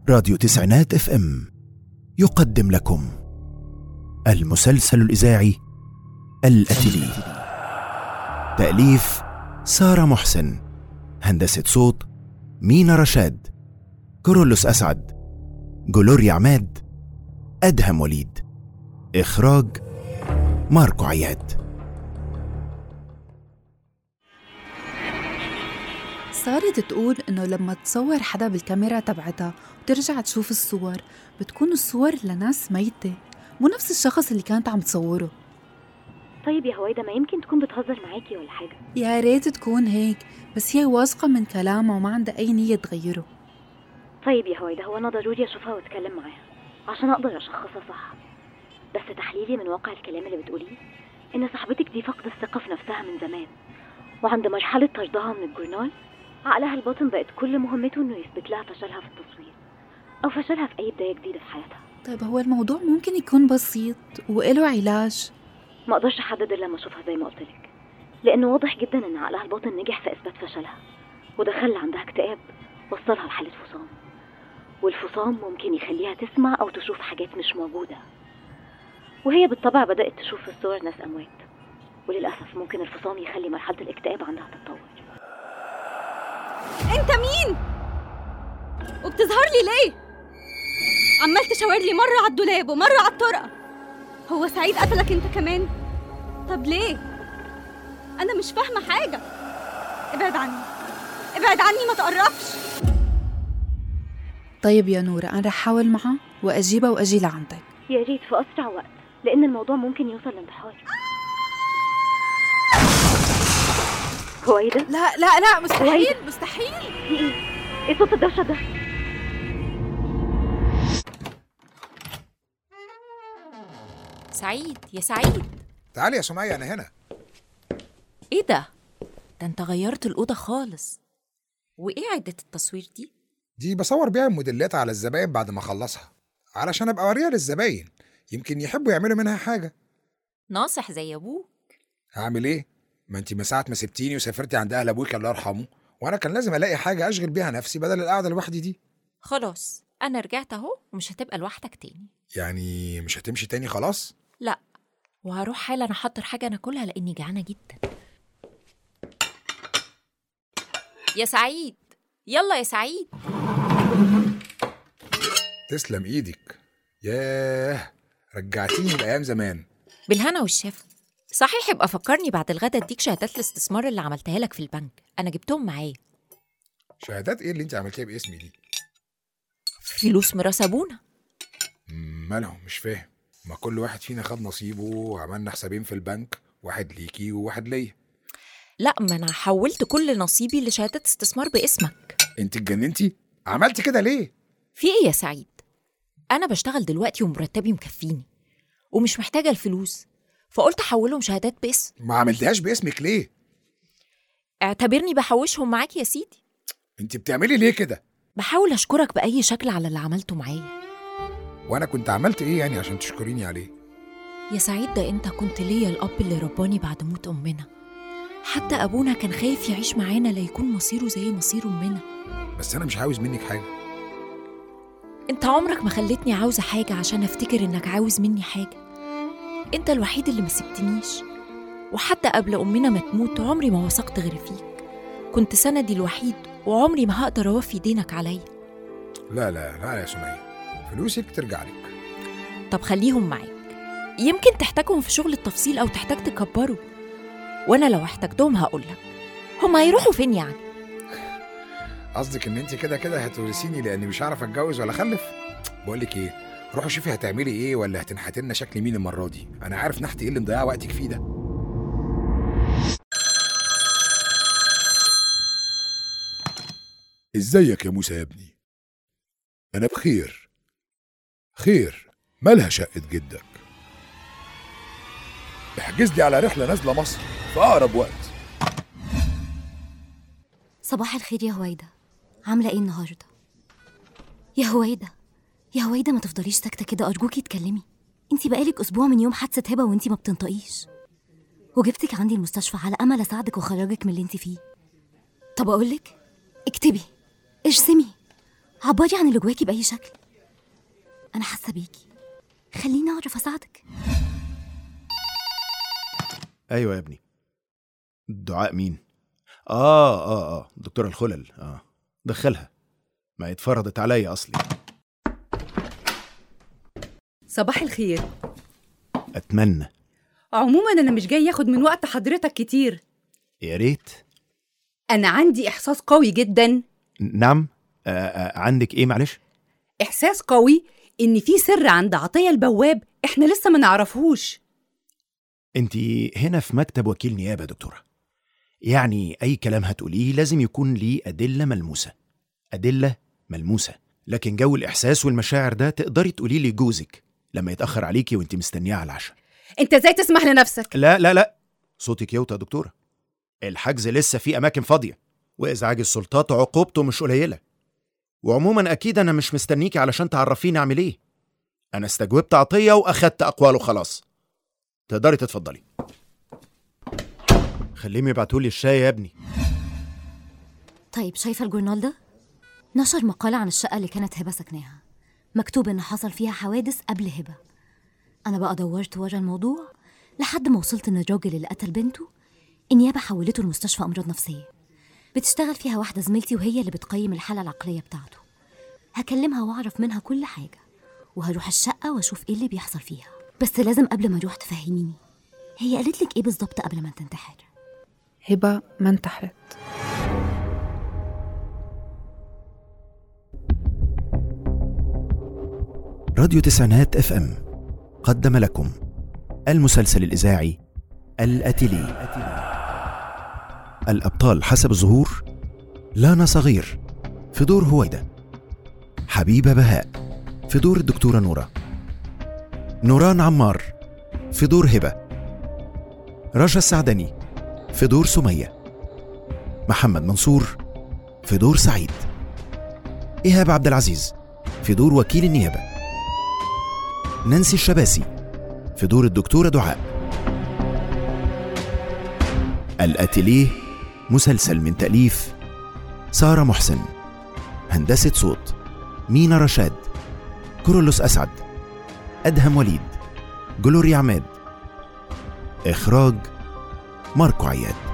راديو تسعينات اف ام يقدم لكم المسلسل الاذاعي الاتلي تاليف ساره محسن هندسه صوت مينا رشاد كورولوس اسعد جلوريا عماد ادهم وليد اخراج ماركو عياد صارت تقول إنه لما تصور حدا بالكاميرا تبعتها وترجع تشوف الصور بتكون الصور لناس ميتة مو نفس الشخص اللي كانت عم تصوره طيب يا هويدا ما يمكن تكون بتهزر معاكي ولا حاجة يا ريت تكون هيك بس هي واثقة من كلامها وما عندها أي نية تغيره طيب يا هويدا هو أنا ضروري أشوفها وأتكلم معاها عشان أقدر أشخصها صح بس تحليلي من واقع الكلام اللي بتقوليه إن صاحبتك دي فقد الثقة في نفسها من زمان وعند مرحلة طردها من الجورنال عقلها الباطن بقت كل مهمته إنه يثبت لها فشلها في التصوير أو فشلها في أي بداية جديدة في حياتها طيب هو الموضوع ممكن يكون بسيط وإله علاج ما أقدرش أحدد إلا لما أشوفها زي ما قلت لك لأنه واضح جدا إن عقلها الباطن نجح في إثبات فشلها وده خلى عندها اكتئاب وصلها لحالة فصام والفصام ممكن يخليها تسمع أو تشوف حاجات مش موجودة وهي بالطبع بدأت تشوف في الصور ناس أموات وللأسف ممكن الفصام يخلي مرحلة الاكتئاب عندها تتطور انت مين وبتظهر لي ليه عمال تشاور لي مره على الدولاب ومره على الطرقه هو سعيد قتلك انت كمان طب ليه انا مش فاهمه حاجه ابعد عني ابعد عني ما تقربش طيب يا نورة أنا رح أحاول معها وأجيبها وأجي لعندك يا ريت في أسرع وقت لأن الموضوع ممكن يوصل لانتحار هويدا لا لا لا مستحيل، مستحيل في إيه؟ إيه صوت الدوشة ده؟ سعيد يا سعيد تعالي يا سمية أنا هنا ايه ده ده انت غيرت الأوضة خالص وايه عدة التصوير دي دي بصور بيها الموديلات على الزباين بعد ما أخلصها علشان أبقى أوريها للزباين يمكن يحبوا يعملوا منها حاجة ناصح زي ابوك هعمل إيه؟ ما أنت من ساعة ما سبتيني وسافرتي عند أهل أبوك الله يرحمه وأنا كان لازم ألاقي حاجة أشغل بيها نفسي بدل القعدة لوحدي دي خلاص انا رجعت اهو ومش هتبقى لوحدك تاني يعني مش هتمشي تاني خلاص؟ لا وهروح حالا احضر حاجة ناكلها لاني جعانة جدا يا سعيد يلا يا سعيد تسلم إيدك ياه رجعتيني لأيام زمان بالهنا والشفا صحيح يبقى فكرني بعد الغدا اديك شهادات الاستثمار اللي عملتها لك في البنك انا جبتهم معايا شهادات إيه اللي أنت عملتيها باسمي دي؟ فلوس ميراث ابونا مم، مالهم مش فاهم ما كل واحد فينا خد نصيبه وعملنا حسابين في البنك واحد ليكي وواحد ليا لا ما انا حولت كل نصيبي لشهادة استثمار باسمك انت اتجننتي عملتي كده ليه في ايه يا سعيد انا بشتغل دلوقتي ومرتبي مكفيني ومش محتاجة الفلوس فقلت احولهم شهادات باسم ما عملتهاش باسمك ليه اعتبرني بحوشهم معاك يا سيدي انت بتعملي ليه كده بحاول اشكرك باي شكل على اللي عملته معايا وانا كنت عملت ايه يعني عشان تشكريني عليه يا سعيد ده انت كنت ليا الاب اللي رباني بعد موت امنا حتى ابونا كان خايف يعيش معانا لا يكون مصيره زي مصير امنا بس انا مش عاوز منك حاجه انت عمرك ما خلتني عاوزة حاجة عشان افتكر انك عاوز مني حاجة انت الوحيد اللي ما سبتنيش وحتى قبل امنا ما تموت عمري ما وثقت غير فيك كنت سندي الوحيد وعمري ما هقدر اوفي دينك عليا لا لا لا يا سمية فلوسك ترجع لك طب خليهم معاك يمكن تحتاجهم في شغل التفصيل او تحتاج تكبروا وانا لو احتجتهم هقولك هما هيروحوا فين يعني قصدك ان انت كده كده هتورثيني لاني مش هعرف اتجوز ولا اخلف بقول لك ايه روحي شوفي هتعملي ايه ولا هتنحتي لنا شكل مين المره دي انا عارف نحتي ايه اللي مضيعه وقتك فيه ده ازيك يا موسى يا ابني انا بخير خير مالها شقة جدك احجز لي على رحلة نازلة مصر في أقرب وقت صباح الخير يا هويدا عاملة ايه النهاردة؟ يا هويدا يا هويدا ما تفضليش ساكتة كده أرجوكي اتكلمي انتي بقالك أسبوع من يوم حادثة هبة وانتي ما بتنطقيش وجبتك عندي المستشفى على أمل أساعدك وأخرجك من اللي انتي فيه طب أقولك اكتبي ارسمي عبري عن اللي جواكي بأي شكل أنا حاسة بيكي خليني أعرف أساعدك ايوه يا ابني دعاء مين اه اه اه دكتور الخلل اه دخلها ما هي اتفرضت عليا اصلي صباح الخير اتمنى عموما انا مش جاي ياخد من وقت حضرتك كتير يا ريت انا عندي احساس قوي جدا نعم آه آه عندك ايه معلش احساس قوي ان في سر عند عطيه البواب احنا لسه ما نعرفهوش انت هنا في مكتب وكيل نيابه يا دكتوره يعني اي كلام هتقوليه لازم يكون ليه ادله ملموسه ادله ملموسه لكن جو الاحساس والمشاعر ده تقدري تقوليه لجوزك لما يتاخر عليكي وانت مستنياه على العشاء انت ازاي تسمح لنفسك لا لا لا صوتك يوطى يا دكتوره الحجز لسه فيه اماكن فاضيه وازعاج السلطات عقوبته مش قليله وعموما اكيد انا مش مستنيكي علشان تعرفيني اعمل ايه انا استجوبت عطيه واخدت اقواله خلاص تقدري تتفضلي خليهم يبعتولي الشاي يا ابني طيب شايفة الجورنال ده؟ نشر مقالة عن الشقة اللي كانت هبة سكناها مكتوب إن حصل فيها حوادث قبل هبة أنا بقى دورت ورا الموضوع لحد ما وصلت إن الراجل اللي قتل بنته النيابة حولته لمستشفى أمراض نفسية بتشتغل فيها واحدة زميلتي وهي اللي بتقيم الحالة العقلية بتاعته هكلمها وأعرف منها كل حاجة وهروح الشقة وأشوف إيه اللي بيحصل فيها بس لازم قبل ما أروح تفهميني هي قالت لك إيه بالظبط قبل ما تنتحر هبة ما انتحرت راديو تسعينات اف ام قدم لكم المسلسل الاذاعي الاتيلي الابطال حسب الظهور لانا صغير في دور هويدا حبيبه بهاء في دور الدكتوره نوره نوران عمار في دور هبه رجا السعدني في دور سميه محمد منصور في دور سعيد ايهاب عبد العزيز في دور وكيل النيابه نانسي الشباسي في دور الدكتورة دعاء الأتيليه مسلسل من تأليف سارة محسن هندسة صوت مينا رشاد كورولوس أسعد أدهم وليد جلوريا عماد إخراج ماركو عياد